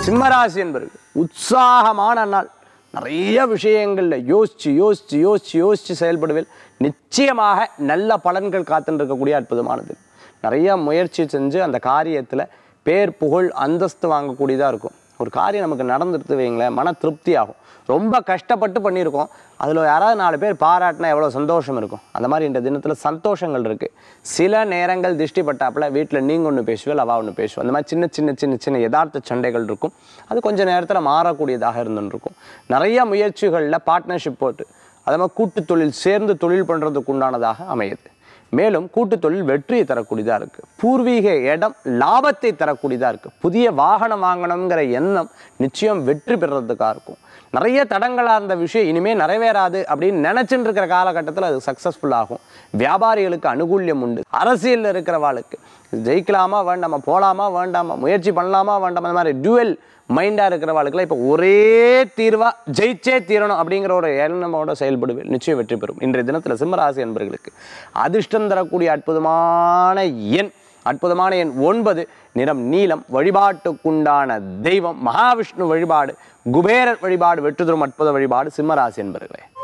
சிம்மராசி என்பர்கள் உற்சாகமான நாள் நிறைய விஷயங்களில் யோசிச்சு யோசிச்சு யோசிச்சு யோசிச்சு செயல்படுவேன் நிச்சயமாக நல்ல பலன்கள் காத்துட்டு இருக்கக்கூடிய அற்புதமானது நிறைய முயற்சி செஞ்சு அந்த காரியத்தில் பேர் புகழ் அந்தஸ்து வாங்கக்கூடியதாக இருக்கும் ஒரு காரியம் நமக்கு நடந்துடுத்து வைங்களேன் மன திருப்தி ஆகும் ரொம்ப கஷ்டப்பட்டு பண்ணியிருக்கோம் அதில் யாராவது நாலு பேர் பாராட்டினா எவ்வளோ சந்தோஷம் இருக்கும் அந்த மாதிரி இந்த தினத்தில் சந்தோஷங்கள் இருக்குது சில நேரங்கள் திருஷ்டி பட்டாப்புல வீட்டில் நீங்கள் ஒன்று பேசுவேல் அவள் ஒன்று பேசுவோம் அந்த மாதிரி சின்ன சின்ன சின்ன சின்ன யதார்த்த சண்டைகள் இருக்கும் அது கொஞ்சம் நேரத்தில் மாறக்கூடியதாக இருந்துன்னு இருக்கும் நிறைய முயற்சிகளில் பார்ட்னர்ஷிப் போட்டு அதே மாதிரி கூட்டு தொழில் சேர்ந்து தொழில் பண்ணுறதுக்கு உண்டானதாக அமையுது மேலும் கூட்டு தொழில் வெற்றியை தரக்கூடியதாக இருக்குது பூர்வீக இடம் லாபத்தை தரக்கூடியதாக இருக்குது புதிய வாகனம் வாங்கணுங்கிற எண்ணம் நிச்சயம் வெற்றி பெறுறதுக்காக இருக்கும் நிறைய தடங்களாக இருந்த விஷயம் இனிமேல் நிறைவேறாது அப்படின்னு நினச்சிட்டு இருக்கிற காலகட்டத்தில் அது சக்ஸஸ்ஃபுல் ஆகும் வியாபாரிகளுக்கு அனுகூல்யம் உண்டு அரசியலில் இருக்கிறவாளுக்கு ஜெயிக்கலாமா வேண்டாமா போகலாமா வேண்டாமா முயற்சி பண்ணலாமா வேண்டாமா அந்த மாதிரி டுவெல் மைண்டாக இருக்கிறவாளுக்குலாம் இப்போ ஒரே தீர்வாக ஜெயிச்சே தீரணும் அப்படிங்கிற ஒரு எண்ணமோட செயல்படுவேன் நிச்சயம் வெற்றி பெறும் இன்றைய தினத்தில் சிம்மராசி என்பர்களுக்கு அதிர்ஷ்டம் தரக்கூடிய அற்புதமான எண் அற்புதமான எண் ஒன்பது நிறம் நீலம் வழிபாட்டுக்குண்டான தெய்வம் மகாவிஷ்ணு வழிபாடு குபேரர் வழிபாடு வெற்றி தரும் அற்புத வழிபாடு சிம்மராசி என்பர்களே